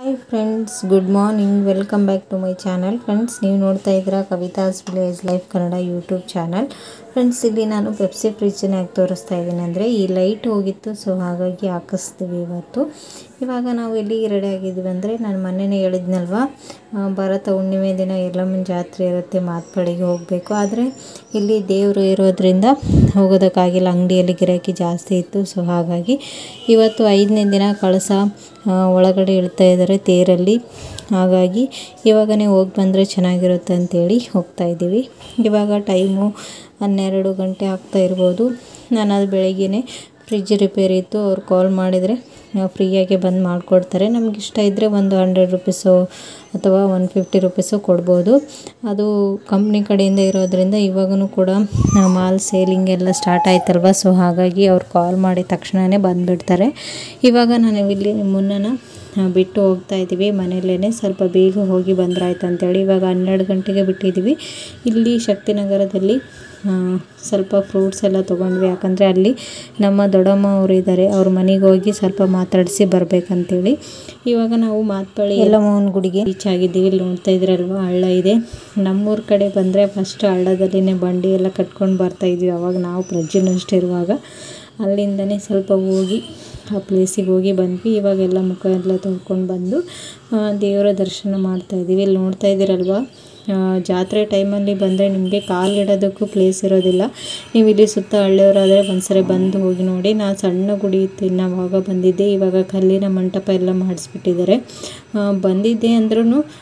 hi friends good morning welcome back to my channel friends ನೀವು ನೋಡ್ತಾ ಇದ್ದೀರಾ Kavitha's village life Kannada YouTube channel friends ಇಲ್ಲಿ ನಾನು ಪೆಪ್ಸಿ ಫ್ರಿಜ್ಜನ್ನ ಯಾಕೆ ತೋರಿಸ್ತಾ ಇದ್ದೀನಿ ಅಂದರೆ ಈ ಲೈಟ್ ಹೋಗಿತ್ತು ಸೊ ಹಾಗಾಗಿ ಹಾಕಿಸ್ತೀವಿ ಇವತ್ತು ಇವಾಗ ನಾವು ಎಲ್ಲಿಗೆ ರೆಡಿ ಆಗಿದ್ದೀವಿ ಅಂದರೆ ನಾನು ಮೊನ್ನೆನೇ ಹೇಳಿದ್ನಲ್ವ ಆ, ಭರತ ಹುಣ್ಣಿಮೆ ದಿನ ಎಲ್ಲಮ್ಮನ ಜಾತ್ರೆ ಇರುತ್ತೆ ಮಾತ್ಪಳಿಗೆ ಹೋಗಬೇಕು ಆದರೆ ಇಲ್ಲಿ ದೇವರು ಇರೋದ್ರಿಂದ ಹೋಗೋದಕ್ಕಾಗಿಲ್ಲ ಅಂಗಡಿಯಲ್ಲಿ ಗಿರಾಕಿ ಜಾಸ್ತಿ ಇತ್ತು ಸೊ ಹಾಗಾಗಿ ಇವತ್ತು ಐದನೇ ದಿನ ಕಳಸ ಆ, ಒಳಗಡೆ ಇಳ್ತಾ ಇದ್ದಾರೆ ತೇರಲ್ಲಿ ಹಾಗಾಗಿ ಇವಾಗನೇ ಹೋಗಿ ಬಂದರೆ ಚೆನ್ನಾಗಿರುತ್ತೆ ಅಂತೇಳಿ ಹೋಗ್ತಾ ಇದ್ದೀವಿ ಇವಾಗ ಟೈಮು ಹನ್ನೆರಡು ಗಂಟೆ ಆಗ್ತಾ ಇರ್ಬೋದು ನಾನು ಅದು ಬೆಳಗ್ಗೆನೇ ಫ್ರಿಜ್ ರಿಪೇರಿ ಇತ್ತು ಅವ್ರು ಕಾಲ್ ಮಾಡಿದರೆ ಫ್ರೀಯಾಗಿ ಬಂದು ಮಾಡಿಕೊಡ್ತಾರೆ ನಮ್ಗೆ ಇಷ್ಟ ಇದ್ದರೆ ಒಂದು ಹಂಡ್ರೆಡ್ ರುಪೀಸು ಅಥವಾ ಒನ್ ಫಿಫ್ಟಿ ರುಪೀಸು ಕೊಡ್ಬೋದು ಅದು ಕಂಪ್ನಿ ಕಡೆಯಿಂದ ಇರೋದ್ರಿಂದ ಇವಾಗೂ ಕೂಡ ಮಾಲ್ ಸೇಲಿಂಗ್ ಎಲ್ಲ ಸ್ಟಾರ್ಟ್ ಆಯ್ತಲ್ವ ಸೊ ಹಾಗಾಗಿ ಅವ್ರು ಕಾಲ್ ಮಾಡಿದ ತಕ್ಷಣವೇ ಬಂದುಬಿಡ್ತಾರೆ ಇವಾಗ ನಾನು ಇಲ್ಲಿ ಮುನ್ನ ಬಿಟ್ಟು ಹೋಗ್ತಾ ಇದ್ದೀವಿ ಮನೆಯಲ್ಲೇ ಸ್ವಲ್ಪ ಬೇಗ ಹೋಗಿ ಬಂದ್ರಾಯ್ತು ಅಂತೇಳಿ ಇವಾಗ ಹನ್ನೆರಡು ಗಂಟೆಗೆ ಬಿಟ್ಟಿದ್ದೀವಿ ಇಲ್ಲಿ ಶಕ್ತಿನಗರದಲ್ಲಿ ಆ, ಸ್ವಲ್ಪ ಫ್ರೂಟ್ಸ್ ಎಲ್ಲ ತೊಗೊಂಡ್ವಿ ಯಾಕಂದರೆ ಅಲ್ಲಿ ನಮ್ಮ ದೊಡ್ಡಮ್ಮ ಅವರು ಇದ್ದಾರೆ ಅವ್ರ ಮನೆಗೆ ಹೋಗಿ ಸ್ವಲ್ಪ ಮಾತಾಡಿಸಿ ಬರಬೇಕಂತೇಳಿ ಇವಾಗ ನಾವು ಮಾತ್ಪಳ್ಳಿ ಎಲ್ಲಮ್ಮನ ಗುಡಿಗೆ ರೀಚ್ ಆಗಿದ್ದೀವಿ ಇಲ್ಲಿ ನೋಡ್ತಾ ಇದ್ರಲ್ವ ಹಳ್ಳ ಇದೆ ನಮ್ಮೂರ ಕಡೆ ಬಂದರೆ ಫಸ್ಟ್ ಹಳ್ಳದಲ್ಲಿನೇ ಬಂಡಿ ಎಲ್ಲ ಕಟ್ಕೊಂಡು ಬರ್ತಾ ಇದ್ವಿ ಅವಾಗ ನಾವು ಪ್ರಜ್ಜನಷ್ಟೇ ಇರುವಾಗ ಅಲ್ಲಿಂದನೇ ಸ್ವಲ್ಪ ಹೋಗಿ ಆ ಪ್ಲೇಸಿಗೆ ಹೋಗಿ ಬಂದ್ವಿ ಇವಾಗೆಲ್ಲ ಮುಖ ಎಲ್ಲ ತೊಳ್ಕೊಂಡು ಬಂದು ಆ, ದೇವರ ದರ್ಶನ ಮಾಡ್ತಾ ಇದ್ದೀವಿ ಇಲ್ಲಿ ನೋಡ್ತಾ ಇದ್ದೀರಲ್ವ ಆ, ಜಾತ್ರೆ ಟೈಮಲ್ಲಿ ಬಂದರೆ ನಿಮಗೆ ಕಾಲಿಡೋದಕ್ಕೂ ಪ್ಲೇಸ್ ಇರೋದಿಲ್ಲ ನೀವು ಇಲ್ಲಿ ಸುತ್ತ ಹಳ್ಳಿಯವರಾದರೆ ಒಂದ್ಸರಿ ಬಂದು ಹೋಗಿ ನೋಡಿ ನಾನು ಸಣ್ಣ ಗುಡಿ ಇತ್ತು ಇನ್ನು ಅವಾಗ ಬಂದಿದ್ದೆ ಇವಾಗ ಕಲ್ಲಿನ ಮಂಟಪ ಎಲ್ಲ ಮಾಡಿಸ್ಬಿಟ್ಟಿದ್ದಾರೆ ಆ, ಬಂದಿದ್ದೆ ಅಂದ್ರೂ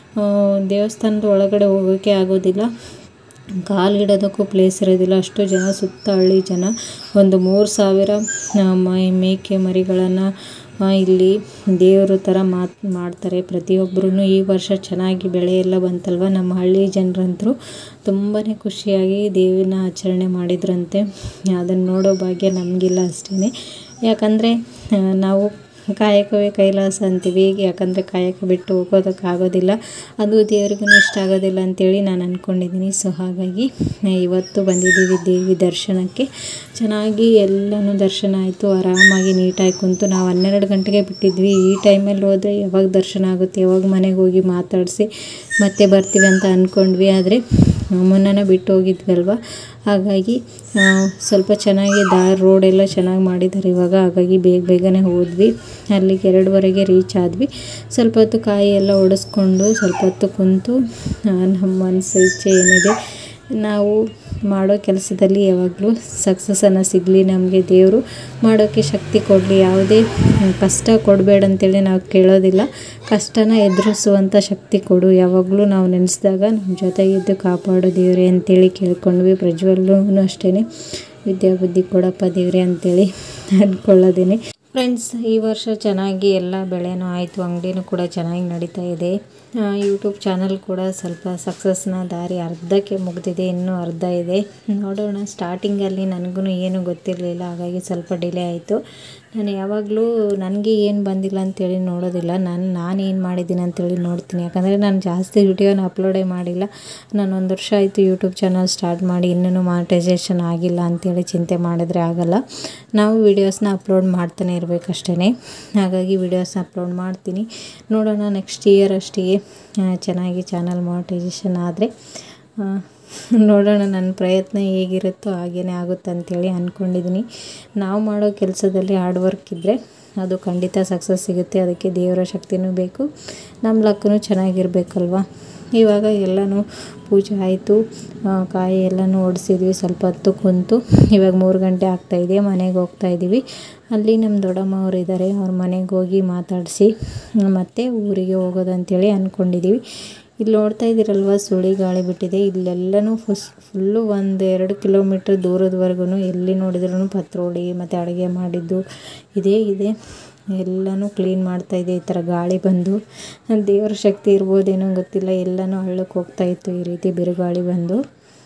ದೇವಸ್ಥಾನದ ಒಳಗಡೆ ಹೋಗೋಕ್ಕೆ ಆಗೋದಿಲ್ಲ ಕಾಲಿಡೋದಕ್ಕೂ ಪ್ಲೇಸ್ ಇರೋದಿಲ್ಲ ಅಷ್ಟು ಜನ ಸುತ್ತ ಹಳ್ಳಿ ಜನ ಒಂದು ಮೂರು ಸಾವಿರ ಆ, ಮೈ- ಮೇಕೆ ಮರಿಗಳನ್ನು ಇಲ್ಲಿ ದೇವರು ಥರ ಮಾತ್ ಮಾಡ್ತಾರೆ ಪ್ರತಿಯೊಬ್ಬರೂ ಈ ವರ್ಷ ಚೆನ್ನಾಗಿ ಬೆಳೆ ಎಲ್ಲ ಬಂತಲ್ವ ನಮ್ಮ ಹಳ್ಳಿ ಜನರಂತರೂ ತುಂಬಾ ಖುಷಿಯಾಗಿ ದೇವಿನ ಆಚರಣೆ ಮಾಡಿದ್ರಂತೆ ಅದನ್ನು ನೋಡೋ ಭಾಗ್ಯ ನಮಗಿಲ್ಲ ಅಷ್ಟೇ ಯಾಕಂದರೆ ಆ, ನಾವು ಕಾಯಕವೇ ಕೈಲಾಸ ಅಂತೀವಿ ಯಾಕಂದರೆ ಕಾಯಕ ಬಿಟ್ಟು ಹೋಗೋದಕ್ಕಾಗೋದಿಲ್ಲ ಅದು ದೇವ್ರಿಗೂ ಇಷ್ಟ ಆಗೋದಿಲ್ಲ ಅಂತೇಳಿ ನಾನು ಅಂದ್ಕೊಂಡಿದ್ದೀನಿ ಸೊ ಹಾಗಾಗಿ ಇವತ್ತು ಬಂದಿದ್ದೀವಿ ದೇವಿ ದರ್ಶನಕ್ಕೆ ಚೆನ್ನಾಗಿ ಎಲ್ಲನೂ ದರ್ಶನ ಆಯಿತು ಆರಾಮಾಗಿ ನೀಟಾಗಿ ಕುಂತು ನಾವು ಹನ್ನೆರಡು ಗಂಟೆಗೆ ಬಿಟ್ಟಿದ್ವಿ ಈ ಟೈಮಲ್ಲಿ ಹೋದರೆ ಯಾವಾಗ ದರ್ಶನ ಆಗುತ್ತೆ ಯಾವಾಗ ಮನೆಗೆ ಹೋಗಿ ಮಾತಾಡಿಸಿ ಮತ್ತೆ ಬರ್ತೀವಿ ಅಂತ ಅಂದ್ಕೊಂಡ್ವಿ ಆದರೆ ಮೊನ್ನೆ ಬಿಟ್ಟು ಹೋಗಿದ್ವಲ್ವ ಹಾಗಾಗಿ ಆ, ಸ್ವಲ್ಪ ಚೆನ್ನಾಗಿ ದಾರಿ ರೋಡ್ ಎಲ್ಲ ಚೆನ್ನಾಗಿ ಮಾಡಿದ್ದಾರೆ ಇವಾಗ ಹಾಗಾಗಿ ಬೇಗ ಬೇಗನೆ ಹೋದ್ವಿ ಅಲ್ಲಿಗೆ ಎರಡುವರೆಗೆ ರೀಚ್ ಆದ್ವಿ ಸ್ವಲ್ಪ ಹೊತ್ತು ಕಾಯಿ ಎಲ್ಲ ಒಡಿಸ್ಕೊಂಡು ಸ್ವಲ್ಪ ಹೊತ್ತು ಕುಂತು ಆ, ನಮ್ಮ ಮನಸ್ಸು ಇಚ್ಛೆ ಏನಿದೆ ನಾವು ಮಾಡೋ ಕೆಲಸದಲ್ಲಿ ಯಾವಾಗಲೂ ಸಕ್ಸಸ್ಸನ್ನು ಸಿಗಲಿ ನಮಗೆ ದೇವರು ಮಾಡೋಕ್ಕೆ ಶಕ್ತಿ ಕೊಡಲಿ ಯಾವುದೇ ಕಷ್ಟ ಕೊಡಬೇಡ ಅಂತೇಳಿ ನಾವು ಕೇಳೋದಿಲ್ಲ ಕಷ್ಟನ ಎದುರಿಸುವಂಥ ಶಕ್ತಿ ಕೊಡು ಯಾವಾಗಲೂ ನಾವು ನೆನೆಸಿದಾಗ ನಮ್ಮ ಜೊತೆಗಿದ್ದು ಕಾಪಾಡೋ ದೇವ್ರೆ ಅಂತೇಳಿ ಕೇಳ್ಕೊಂಡ್ವಿ ಪ್ರಜ್ವಲ್ಲೂ ಅಷ್ಟೇ ವಿದ್ಯಾಬುದ್ಧಿ ಕೊಡಪ್ಪ ದೇವ್ರೆ ಅಂತೇಳಿ ಅಂದ್ಕೊಳ್ಳೋದೇನೆ ಫ್ರೆಂಡ್ಸ್ ಈ ವರ್ಷ ಚೆನ್ನಾಗಿ ಎಲ್ಲ ಬೆಳೆನೂ ಆಯಿತು ಅಂಗಡಿನೂ ಕೂಡ ಚೆನ್ನಾಗಿ ನಡೀತಾ ಇದೆ ಯೂಟ್ಯೂಬ್ ಚಾನಲ್ ಕೂಡ ಸ್ವಲ್ಪ ಸಕ್ಸಸ್ನ ದಾರಿ ಅರ್ಧಕ್ಕೆ ಮುಗಿದಿದೆ ಇನ್ನೂ ಅರ್ಧ ಇದೆ ನೋಡೋಣ ಸ್ಟಾರ್ಟಿಂಗಲ್ಲಿ ನನಗೂ ಏನೂ ಗೊತ್ತಿರಲಿಲ್ಲ ಹಾಗಾಗಿ ಸ್ವಲ್ಪ ಡಿಲೇ ಆಯಿತು ನಾನು ಯಾವಾಗಲೂ ನನಗೆ ಏನು ಬಂದಿಲ್ಲ ಅಂತೇಳಿ ನೋಡೋದಿಲ್ಲ ನಾನು ನಾನು ಏನು ಮಾಡಿದ್ದೀನಿ ಅಂತೇಳಿ ನೋಡ್ತೀನಿ ಯಾಕಂದರೆ ನಾನು ಜಾಸ್ತಿ ವಿಡಿಯೋನ ಅಪ್ಲೋಡೇ ಮಾಡಿಲ್ಲ ನಾನು ಒಂದು ವರ್ಷ ಆಯಿತು ಯೂಟ್ಯೂಬ್ ಚಾನಲ್ ಸ್ಟಾರ್ಟ್ ಮಾಡಿ ಇನ್ನೂ ಮಾನಿಟೈಸೇಷನ್ ಆಗಿಲ್ಲ ಅಂತೇಳಿ ಚಿಂತೆ ಮಾಡಿದ್ರೆ ಆಗಲ್ಲ ನಾವು ವೀಡಿಯೋಸ್ನ ಅಪ್ಲೋಡ್ ಮಾಡ್ತಾನೆ ಇರಬೇಕಷ್ಟೇ ಹಾಗಾಗಿ ವೀಡಿಯೋಸ್ನ ಅಪ್ಲೋಡ್ ಮಾಡ್ತೀನಿ ನೋಡೋಣ ನೆಕ್ಸ್ಟ್ ಇಯರ್ ಅಷ್ಟಿಗೆ ಆ, ಚೆನ್ನಾಗಿ ಚಾನಲ್ ಮಾನಿಟೈಸೇಷನ್ ಆದರೆ ನೋಡೋಣ ನನ್ನ ಪ್ರಯತ್ನ ಹೇಗಿರುತ್ತೋ ಹಾಗೇ ಆಗುತ್ತೆ ಅಂತೇಳಿ ಅಂದ್ಕೊಂಡಿದ್ದೀನಿ ನಾವು ಮಾಡೋ ಕೆಲಸದಲ್ಲಿ ಹಾರ್ಡ್ ವರ್ಕ್ ಇದ್ದರೆ ಅದು ಖಂಡಿತ ಸಕ್ಸಸ್ ಸಿಗುತ್ತೆ ಅದಕ್ಕೆ ದೇವರ ಶಕ್ತಿನೂ ಬೇಕು ನಮ್ಮ ಲಕ್ಕನೂ ಚೆನ್ನಾಗಿರ್ಬೇಕಲ್ವ ಇವಾಗ ಎಲ್ಲನೂ ಪೂಜೆ ಆಯಿತು ಕಾಯಿ ಎಲ್ಲನೂ ಓಡಿಸಿದ್ವಿ ಸ್ವಲ್ಪ ಹೊತ್ತು ಕುಂತು ಇವಾಗ ಮೂರು ಗಂಟೆ ಆಗ್ತಾಯಿದೆ ಮನೆಗೆ ಹೋಗ್ತಾ ಇದ್ದೀವಿ ಅಲ್ಲಿ ನಮ್ಮ ದೊಡ್ಡಮ್ಮ ಅವರು ಇದ್ದಾರೆ ಅವ್ರ ಮನೆಗೆ ಹೋಗಿ ಮಾತಾಡಿಸಿ ಮತ್ತೆ ಊರಿಗೆ ಹೋಗೋದಂತೇಳಿ ಅಂದ್ಕೊಂಡಿದ್ದೀವಿ ಇಲ್ಲಿ ನೋಡ್ತಾ ಇದ್ದೀರಲ್ವ ಸುಳಿ ಗಾಳಿ ಬಿಟ್ಟಿದೆ ಇಲ್ಲೆಲ್ಲನೂ ಫುಸ್ ಫುಲ್ಲು ಒಂದು ಎರಡು ಕಿಲೋಮೀಟ್ರ್ ದೂರದವರೆಗೂ ಎಲ್ಲಿ ನೋಡಿದ್ರೂ ಪತ್ರೋಳಿ ಮತ್ತು ಅಡುಗೆ ಮಾಡಿದ್ದು ಇದೇ ಇದೆ ಎಲ್ಲನೂ ಕ್ಲೀನ್ ಮಾಡ್ತಾ ಇದೆ ಈ ಥರ ಗಾಳಿ ಬಂದು ದೇವರ ಶಕ್ತಿ ಇರ್ಬೋದೇನೋ ಗೊತ್ತಿಲ್ಲ ಎಲ್ಲನೂ ಹಳ್ಳಕ್ಕೆ ಹೋಗ್ತಾ ಇತ್ತು ಈ ರೀತಿ ಬಿರುಗಾಳಿ ಬಂದು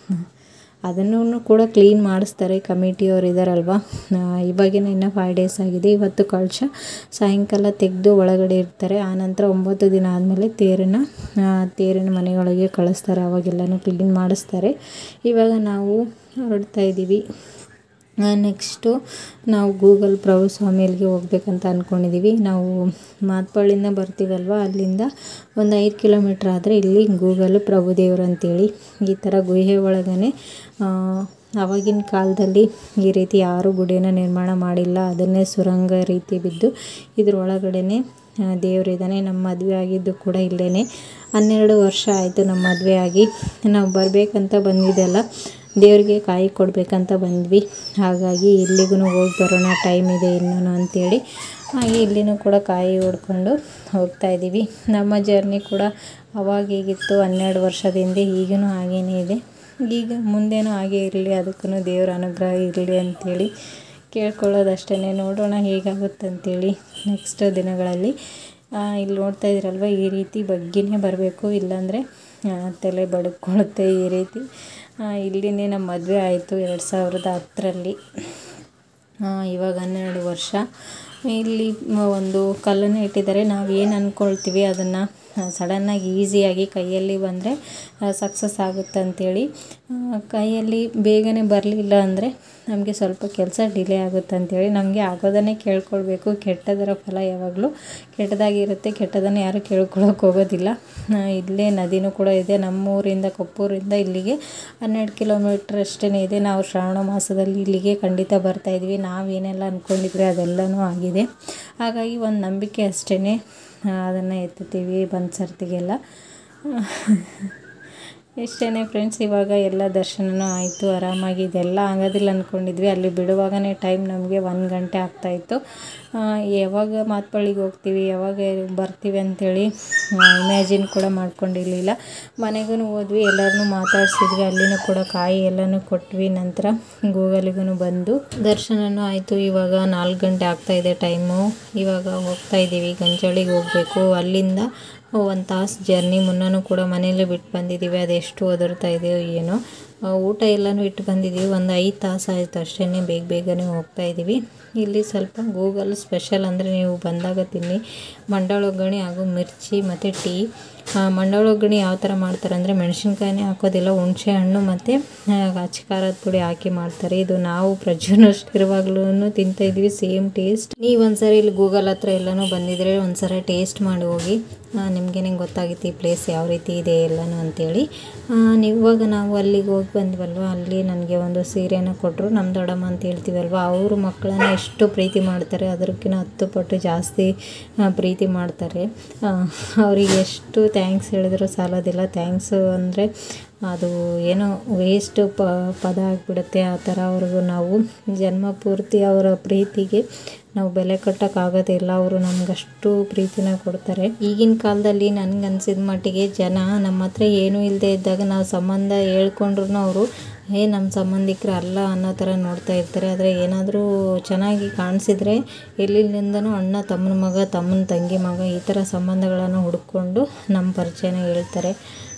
ಅದನ್ನು ಕೂಡ ಕ್ಲೀನ್ ಮಾಡಿಸ್ತಾರೆ ಕಮಿಟಿಯವ್ರು ಇದ್ದಾರಲ್ವ ಇವಾಗಿನ ಇನ್ನೂ ಫೈವ್ ಡೇಸ್ ಆಗಿದೆ ಇವತ್ತು ಕಳಶ ಸಾಯಂಕಾಲ ತೆಗೆದು ಒಳಗಡೆ ಇರ್ತಾರೆ ಆನಂತರ ಒಂಬತ್ತು ದಿನ ಆದಮೇಲೆ ತೇರನ್ನು ತೇರಿನ ಮನೆಯೊಳಗೆ ಕಳಿಸ್ತಾರೆ ಅವಾಗೆಲ್ಲನೂ ಕ್ಲೀನ್ ಮಾಡಿಸ್ತಾರೆ ಇವಾಗ ನಾವು ಹೊರಡ್ತಾ ಇದ್ದೀವಿ ನೆಕ್ಸ್ಟು ನಾವು ಗೂಗಲ್ ಪ್ರಭುಸ್ವಾಮಿಯಲ್ಲಿಗೆ ಹೋಗ್ಬೇಕಂತ ಅಂದ್ಕೊಂಡಿದ್ದೀವಿ ನಾವು ಮಾತ್ಪಳ್ಳಿಂದ ಬರ್ತೀವಲ್ವ ಅಲ್ಲಿಂದ ಒಂದು ಐದು ಕಿಲೋಮೀಟ್ರ್ ಆದರೆ ಇಲ್ಲಿ ಗೂಗಲ್ ಪ್ರಭುದೇವರು ಅಂತೇಳಿ ಈ ಥರ ಗುಹೆ ಒಳಗೇ ಆವಾಗಿನ ಕಾಲದಲ್ಲಿ ಈ ರೀತಿ ಯಾರೂ ಗುಡಿನ ನಿರ್ಮಾಣ ಮಾಡಿಲ್ಲ ಅದನ್ನೇ ಸುರಂಗ ರೀತಿ ಬಿದ್ದು ಇದ್ರ ಒಳಗಡೆನೆ ದೇವರಿದ್ದಾನೆ ನಮ್ಮ ಮದುವೆ ಆಗಿದ್ದು ಕೂಡ ಇಲ್ಲೇ ಹನ್ನೆರಡು ವರ್ಷ ಆಯಿತು ನಮ್ಮ ಮದುವೆ ಆಗಿ ನಾವು ಬರಬೇಕಂತ ಬಂದಿದ್ದೆಲ್ಲ ದೇವರಿಗೆ ಕಾಯಿ ಕೊಡಬೇಕಂತ ಬಂದ್ವಿ ಹಾಗಾಗಿ ಇಲ್ಲಿಗೂ ಹೋಗಿ ಬರೋಣ ಟೈಮ್ ಇದೆ ಇನ್ನೂ ಅಂತೇಳಿ ಹಾಗೆ ಇಲ್ಲಿನೂ ಕೂಡ ಕಾಯಿ ಹೊಡ್ಕೊಂಡು ಹೋಗ್ತಾ ಇದ್ದೀವಿ ನಮ್ಮ ಜರ್ನಿ ಕೂಡ ಅವಾಗ ಹೇಗಿತ್ತು ಹನ್ನೆರಡು ವರ್ಷದಿಂದ ಈಗಲೂ ಹಾಗೇನೇ ಇದೆ ಈಗ ಮುಂದೇನೂ ಹಾಗೆ ಇರಲಿ ಅದಕ್ಕೂ ದೇವರ ಅನುಗ್ರಹ ಇರಲಿ ಅಂಥೇಳಿ ಕೇಳ್ಕೊಳ್ಳೋದಷ್ಟೇ ನೋಡೋಣ ಹೇಗಾಗುತ್ತೆ ಅಂತೇಳಿ ನೆಕ್ಸ್ಟ್ ದಿನಗಳಲ್ಲಿ ಇಲ್ಲಿ ನೋಡ್ತಾ ಇದ್ದೀರಲ್ವ ಈ ರೀತಿ ಬಗ್ಗಿನೇ ಬರಬೇಕು ಇಲ್ಲಾಂದರೆ ತಲೆ ಬಡ್ಕೊಳ್ಳುತ್ತೆ ಈ ರೀತಿ ಇಲ್ಲಿನೇ ನಮ್ಮ ಮದುವೆ ಆಯಿತು ಎರಡು ಸಾವಿರದ ಹತ್ತರಲ್ಲಿ ಇವಾಗ ಹನ್ನೆರಡು ವರ್ಷ ಇಲ್ಲಿ ಒಂದು ಕಲ್ಲನ್ನು ಇಟ್ಟಿದ್ದಾರೆ ನಾವು ಏನು ಅಂದ್ಕೊಳ್ತೀವಿ ಅದನ್ನು ಸಡನ್ನಾಗಿ ಈಸಿಯಾಗಿ ಕೈಯಲ್ಲಿ ಬಂದರೆ ಸಕ್ಸಸ್ ಆಗುತ್ತೆ ಅಂಥೇಳಿ ಕೈಯಲ್ಲಿ ಬೇಗನೆ ಬರಲಿಲ್ಲ ಅಂದರೆ ನಮಗೆ ಸ್ವಲ್ಪ ಕೆಲಸ ಡಿಲೇ ಆಗುತ್ತೆ ಅಂಥೇಳಿ ನಮಗೆ ಆಗೋದನ್ನೇ ಕೇಳ್ಕೊಳ್ಬೇಕು ಕೆಟ್ಟದರ ಫಲ ಯಾವಾಗಲೂ ಕೆಟ್ಟದಾಗಿರುತ್ತೆ ಕೆಟ್ಟದನ್ನು ಯಾರೂ ಕೇಳ್ಕೊಳ್ಳೋಕೆ ಹೋಗೋದಿಲ್ಲ ಇಲ್ಲೇ ನದಿನೂ ಕೂಡ ಇದೆ ನಮ್ಮೂರಿಂದ ಕೊಪ್ಪೂರಿಂದ ಇಲ್ಲಿಗೆ ಹನ್ನೆರಡು ಕಿಲೋಮೀಟ್ರ್ ಅಷ್ಟೇ ಇದೆ ನಾವು ಶ್ರಾವಣ ಮಾಸದಲ್ಲಿ ಇಲ್ಲಿಗೆ ಖಂಡಿತ ಬರ್ತಾಯಿದ್ವಿ ನಾವೇನೆಲ್ಲ ಅಂದ್ಕೊಂಡಿದ್ರೆ ಅದೆಲ್ಲನೂ ಆಗಿದೆ ಹಾಗಾಗಿ ಒಂದು ನಂಬಿಕೆ ಅಷ್ಟೇ ಅದನ್ನು ಎತ್ತುತ್ತೀವಿ ಬಂದ ಸರ್ತಿಗೆಲ್ಲ ಇಷ್ಟೇ ಫ್ರೆಂಡ್ಸ್ ಇವಾಗ ಎಲ್ಲ ದರ್ಶನವೂ ಆಯಿತು ಆರಾಮಾಗಿ ಇದೆಲ್ಲ ಆಗೋದಿಲ್ಲ ಅಂದ್ಕೊಂಡಿದ್ವಿ ಅಲ್ಲಿ ಬಿಡುವಾಗಲೇ ಟೈಮ್ ನಮಗೆ ಒಂದು ಗಂಟೆ ಆಗ್ತಾಯಿತ್ತು ಯಾವಾಗ ಮಾತ್ಪಳ್ಳಿಗೆ ಹೋಗ್ತೀವಿ ಯಾವಾಗ ಬರ್ತೀವಿ ಅಂಥೇಳಿ ಇಮ್ಯಾಜಿನ್ ಕೂಡ ಮಾಡ್ಕೊಂಡಿರಲಿಲ್ಲ ಮನೆಗೂ ಹೋದ್ವಿ ಎಲ್ಲರನ್ನೂ ಮಾತಾಡಿಸಿದ್ವಿ ಅಲ್ಲಿನೂ ಕೂಡ ಕಾಯಿ ಎಲ್ಲನೂ ಕೊಟ್ವಿ ನಂತರ ಗೂಗಲಿಗೂ ಬಂದು ದರ್ಶನವೂ ಆಯಿತು ಇವಾಗ ನಾಲ್ಕು ಗಂಟೆ ಆಗ್ತಾಯಿದೆ ಟೈಮು ಇವಾಗ ಹೋಗ್ತಾ ಇದ್ದೀವಿ ಗಂಜಳಿಗೆ ಹೋಗಬೇಕು ಅಲ್ಲಿಂದ ಒಂದು ತಾಸು ಜರ್ನಿ ಮುನ್ನೂ ಕೂಡ ಮನೆಯಲ್ಲೇ ಬಿಟ್ಟು ಬಂದಿದ್ದೀವಿ ಅದೆಷ್ಟು ಒದರ್ತಾ ಇದೆಯೋ ಏನೋ ಊಟ ಎಲ್ಲನೂ ಇಟ್ಟು ಬಂದಿದ್ದೀವಿ ಒಂದು ಐದು ತಾಸು ಆಯಿತು ಅಷ್ಟೇ ಬೇಗ ಬೇಗನೆ ಹೋಗ್ತಾ ಇದ್ದೀವಿ ಇಲ್ಲಿ ಸ್ವಲ್ಪ ಗೂಗಲ್ ಸ್ಪೆಷಲ್ ಅಂದರೆ ನೀವು ಬಂದಾಗ ತಿನ್ನಿ ಮಂಡಾಳ ಒಗ್ಗರಣೆ ಹಾಗೂ ಮಿರ್ಚಿ ಮತ್ತು ಟೀ ಮಂಡಾಳ ಒಗ್ಗರಣೆ ಯಾವ ಥರ ಮಾಡ್ತಾರೆ ಅಂದರೆ ಮೆಣಸಿನ್ಕಾಯಿನೇ ಹಾಕೋದಿಲ್ಲ ಹುಣಸೆ ಹಣ್ಣು ಮತ್ತು ಅಚ್ಚ ಖಾರದ ಪುಡಿ ಹಾಕಿ ಮಾಡ್ತಾರೆ ಇದು ನಾವು ಪ್ರಜ್ವನಷ್ಟು ಇರುವಾಗ್ಲೂ ತಿಂತಾಯಿದ್ವಿ ಸೇಮ್ ಟೇಸ್ಟ್ ನೀವು ಒಂದ್ಸರಿ ಇಲ್ಲಿ ಗೂಗಲ್ ಹತ್ರ ಎಲ್ಲನೂ ಬಂದಿದ್ರೆ ಒಂದ್ಸರಿ ಟೇಸ್ಟ್ ಮಾಡಿ ಹೋಗಿ ನಿಮಗೇನೆ ಗೊತ್ತಾಗುತ್ತೆ ಈ ಪ್ಲೇಸ್ ಯಾವ ರೀತಿ ಇದೆ ಎಲ್ಲನೂ ಅಂತೇಳಿ ಇವಾಗ ನಾವು ಅಲ್ಲಿಗೆ ಹೋಗಿ ಬಂದ್ವಲ್ವ ಅಲ್ಲಿ ನನಗೆ ಒಂದು ಸೀರೆನ ಕೊಟ್ಟರು ನಮ್ಮ ದೊಡ್ಡಮ್ಮ ಅಂತ ಹೇಳ್ತೀವಲ್ವ ಅವರು ಮಕ್ಕಳನ್ನ ಎಷ್ಟು ಪ್ರೀತಿ ಮಾಡ್ತಾರೆ ಅದಕ್ಕಿಂತ ಹತ್ತು ಪಟ್ಟು ಜಾಸ್ತಿ ಪ್ರೀತಿ ಮಾಡ್ತಾರೆ ಅವರಿಗೆ ಎಷ್ಟು ಥ್ಯಾಂಕ್ಸ್ ಹೇಳಿದ್ರು ಸಾಲೋದಿಲ್ಲ ಥ್ಯಾಂಕ್ಸು ಅಂದರೆ ಅದು ಏನೋ ವೇಸ್ಟ್ ಪದ ಆಗಿಬಿಡುತ್ತೆ ಆ ಥರ ಅವ್ರಿಗೂ ನಾವು ಜನ್ಮ ಪೂರ್ತಿ ಅವರ ಪ್ರೀತಿಗೆ ನಾವು ಬೆಲೆ ಕಟ್ಟೋಕ್ಕಾಗೋದೇ ಇಲ್ಲ ಅವರು ನಮಗಷ್ಟು ಪ್ರೀತಿನ ಕೊಡ್ತಾರೆ ಈಗಿನ ಕಾಲದಲ್ಲಿ ನನಗೆ ಅನ್ಸಿದ ಮಟ್ಟಿಗೆ ಜನ ನಮ್ಮ ಹತ್ರ ಏನೂ ಇಲ್ಲದೆ ಇದ್ದಾಗ ನಾವು ಸಂಬಂಧ ಹೇಳ್ಕೊಂಡ್ರು ಅವರು ಏ ನಮ್ಮ ಸಂಬಂಧಿಕರು ಅಲ್ಲ ಅನ್ನೋ ಥರ ನೋಡ್ತಾ ಇರ್ತಾರೆ ಆದರೆ ಏನಾದರೂ ಚೆನ್ನಾಗಿ ಕಾಣಿಸಿದ್ರೆ ಎಲ್ಲಿಂದನೂ ಅಣ್ಣ ತಮ್ಮನ ಮಗ ತಮ್ಮನ ತಂಗಿ ಮಗ ಈ ಥರ ಸಂಬಂಧಗಳನ್ನು ಹುಡ್ಕೊಂಡು ನಮ್ಮ ಪರಿಚಯನ ಹೇಳ್ತಾರೆ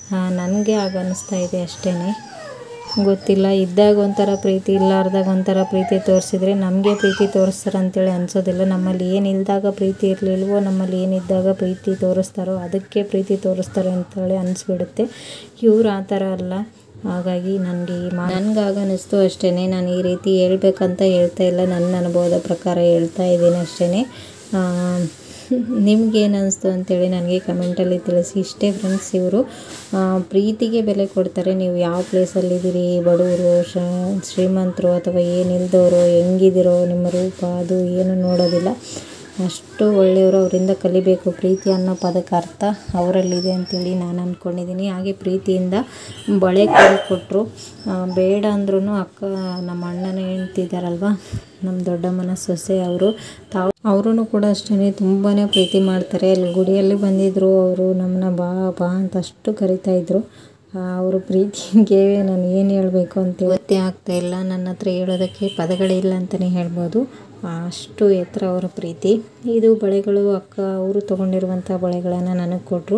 ನನಗೆ ಆಗ ಅನ್ನಿಸ್ತಾ ಇದೆ ಅಷ್ಟೇ ಗೊತ್ತಿಲ್ಲ ಇದ್ದಾಗ ಒಂಥರ ಪ್ರೀತಿ ಇಲ್ಲಾರ್ದಾಗ ಒಂಥರ ಪ್ರೀತಿ ತೋರಿಸಿದ್ರೆ ನಮಗೆ ಪ್ರೀತಿ ತೋರಿಸ್ತಾರೆ ಅಂತೇಳಿ ಅನಿಸೋದಿಲ್ಲ ನಮ್ಮಲ್ಲಿ ಏನು ಇಲ್ದಾಗ ಪ್ರೀತಿ ಇರಲಿಲ್ವೋ ನಮ್ಮಲ್ಲಿ ಏನಿದ್ದಾಗ ಪ್ರೀತಿ ತೋರಿಸ್ತಾರೋ ಅದಕ್ಕೆ ಪ್ರೀತಿ ತೋರಿಸ್ತಾರೆ ಅಂತೇಳಿ ಅನಿಸ್ಬಿಡುತ್ತೆ ಇವ್ರು ಆ ಥರ ಅಲ್ಲ ಹಾಗಾಗಿ ನನಗೆ ಈ ಮಾ ನನಗಾಗ ಅನ್ನಿಸ್ತು ಅಷ್ಟೇ ನಾನು ಈ ರೀತಿ ಹೇಳ್ಬೇಕಂತ ಹೇಳ್ತಾ ಇಲ್ಲ ನನ್ನ ಅನುಭವದ ಪ್ರಕಾರ ಹೇಳ್ತಾ ಇದ್ದೀನಿ ಅಷ್ಟೇ ನಿಮ್ಗೇನು ಅನಿಸ್ತು ಅಂತೇಳಿ ನನಗೆ ಕಮೆಂಟಲ್ಲಿ ತಿಳಿಸಿ ಇಷ್ಟೇ ಫ್ರೆಂಡ್ಸ್ ಇವರು ಪ್ರೀತಿಗೆ ಬೆಲೆ ಕೊಡ್ತಾರೆ ನೀವು ಯಾವ ಪ್ಲೇಸಲ್ಲಿದ್ದೀರಿ ಬಡವರು ಶ್ರೀಮಂತರು ಅಥವಾ ಏನಿಲ್ದವರು ಹೆಂಗಿದ್ದೀರೋ ನಿಮ್ಮ ರೂಪ ಅದು ಏನು ನೋಡೋದಿಲ್ಲ ಅಷ್ಟು ಒಳ್ಳೆಯವರು ಅವರಿಂದ ಕಲಿಬೇಕು ಪ್ರೀತಿ ಅನ್ನೋ ಪದಕ್ಕೆ ಅರ್ಥ ಅವರಲ್ಲಿದೆ ಅಂತೇಳಿ ನಾನು ಅಂದ್ಕೊಂಡಿದ್ದೀನಿ ಹಾಗೆ ಪ್ರೀತಿಯಿಂದ ಬಳೆ ಕೂಡ ಕೊಟ್ಟರು ಬೇಡ ಅಂದ್ರೂ ಅಕ್ಕ ನಮ್ಮ ಅಣ್ಣನ ಹೇಳ್ತಿದ್ದಾರಲ್ವ ನಮ್ಮ ದೊಡ್ಡಮ್ಮನ ಸೊಸೆ ಅವರು ತಾವು ಅವರೂ ಕೂಡ ಅಷ್ಟೇ ತುಂಬಾ ಪ್ರೀತಿ ಮಾಡ್ತಾರೆ ಅಲ್ಲಿ ಗುಡಿಯಲ್ಲಿ ಬಂದಿದ್ದರು ಅವರು ನಮ್ಮನ್ನ ಬಾ ಬಾ ಅಂತ ಅಷ್ಟು ಕರಿತಾಯಿದ್ರು ಅವರು ಪ್ರೀತಿಗೆ ನಾನು ಏನು ಹೇಳಬೇಕು ಅಂತ ಗೊತ್ತೇ ಆಗ್ತಾ ಇಲ್ಲ ನನ್ನ ಹತ್ರ ಹೇಳೋದಕ್ಕೆ ಪದಗಳಿಲ್ಲ ಅಂತಲೇ ಹೇಳ್ಬೋದು ಅಷ್ಟು ಎತ್ತರ ಅವರ ಪ್ರೀತಿ ಇದು ಬಳೆಗಳು ಅಕ್ಕ ಅವರು ತೊಗೊಂಡಿರುವಂಥ ಬಳೆಗಳನ್ನು ನನಗೆ ಕೊಟ್ಟರು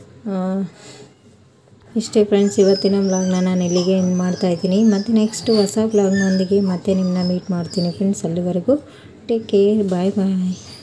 ಇಷ್ಟೇ ಫ್ರೆಂಡ್ಸ್ ಇವತ್ತಿನ ವ್ಲಾಗ್ನ ನಾನು ಇಲ್ಲಿಗೆ ಎಂಡ್ ಮಾಡ್ತಾ ಇದ್ದೀನಿ ಮತ್ತು ನೆಕ್ಸ್ಟ್ ಹೊಸ ವ್ಲಾಗ್ನೊಂದಿಗೆ ಮತ್ತೆ ನಿಮ್ಮನ್ನ ಮೀಟ್ ಮಾಡ್ತೀನಿ ಫ್ರೆಂಡ್ಸ್ ಅಲ್ಲಿವರೆಗೂ ಟೇಕ್ ಕೇರ್ ಬಾಯ್ ಬಾಯ್